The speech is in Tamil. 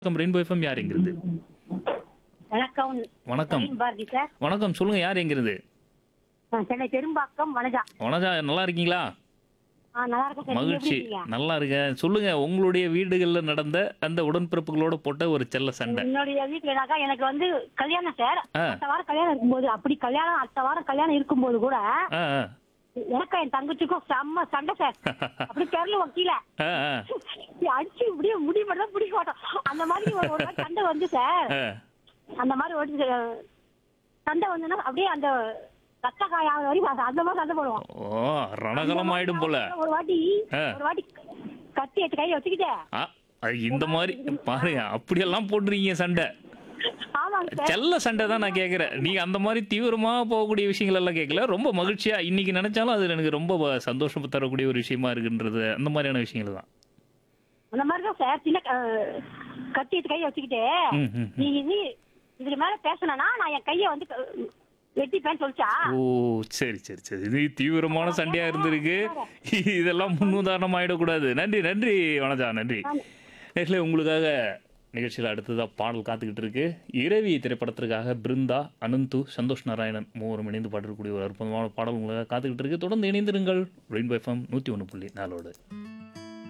வணக்கம் ரெயின்போ எஃப்எம் யார் எங்கிருந்து வணக்கம் வணக்கம் நவீன் பாரதி சார் வணக்கம் சொல்லுங்க யார் எங்கிருந்து நான் சென்னை பெரும்பாக்கம் வனஜா வனஜா நல்லா இருக்கீங்களா ஆ நல்லா இருக்கும் சார் நீங்க எப்படி மகிழ்ச்சி இருக்கீங்க நல்லா இருக்கேன் சொல்லுங்க உங்களுடைய வீடுகளில் நடந்த அந்த உடன்பிறப்புகளோட போட்ட ஒரு செல்ல சண்டை என்னுடைய வீட்டுலனாக்கா எனக்கு வந்து கல்யாணம் சார் ஆ. அடுத்த வாரம் கல்யாணம் இருக்கும்போது அப்படி கல்யாணம் அடுத்த வாரம் கல்யாணம் இருக்கும்போது கூட ஆ ஆ. எனக்கும் என் தங்கச்சிக்கும் செம்ம சண்டை சார் அப்படி தெருல கீழே ஆ ஆ. அடிச்சு இப்படியே முடி மட்டும் தான் பிடிக்க மாட்டோம் அந்த மாதிரி ஒரு ஒரு வாட்டி சண்டை வந்து சார் ஆ. அந்த மாதிரி ஒரு அஹ், சண்டை வந்துன்னா அப்படியே அந்த ரத்த காயாத வரைக்கும் அந்த- அந்த மாதிரி சண்டை போடுவோம் ஓ ரணகலம் ஆயிடும் போல ஒரு வாட்டி ஆ. ஒரு வாட்டி கத்தி எடுத்து கையை வச்சுக்கிட்டே ஆ, அது இந்த மாதிரி பாருங்க அப்படியெல்லாம் போட்டுறீங்க சண்டை ஆமாங்க சார் செல்ல சண்டை தான் நான் கேட்குறேன் நீங்க அந்த மாதிரி தீவிரமா போகக்கூடிய விஷயங்கள் எல்லாம் கேட்கல ரொம்ப மகிழ்ச்சியா இன்னைக்கு நினைச்சாலும் அது எனக்கு ரொம்ப வ- சந்தோஷம் தரக்கூடிய ஒரு விஷயமா இருக்குன்றது அந்த மாதிரியான விஷயங்கள் தான் அந்த மாதிரி தான் சார் சின்ன அஹ், கத்தி எடுத்து கையை வச்சுக்கிட்டு ம், ம், ம். நீ இது இதுக்கு மேல பேசினா நான் என் கையை வந்து க- வெட்டிப்பேன்னு சொல்லிச்சா ஓ சரி சரி சரி இது தீவிரமான சண்டையா இருந்திருக்கு இதெல்லாம் முன்னுதாரணம் ஆயிடக்கூடாது நன்றி நன்றி வனஜா நன்றி நேரில் உங்களுக்காக நிகழ்ச்சியில் அடுத்ததாக பாடல் காத்துக்கிட்டு இருக்கு இரவி திரைப்படத்திற்காக பிருந்தா அனந்து சந்தோஷ் நாராயணன் மூவரும் இணைந்து பாடக்கூடிய ஒரு அற்புதமான பாடல் உங்களுக்காக காத்துக்கிட்டு இருக்கு தொடர்ந்து இணைந்திருங்கள் ரெயின்போ எஃப்எம் நூற்றி ஒன்று புள்ளி நாலோடு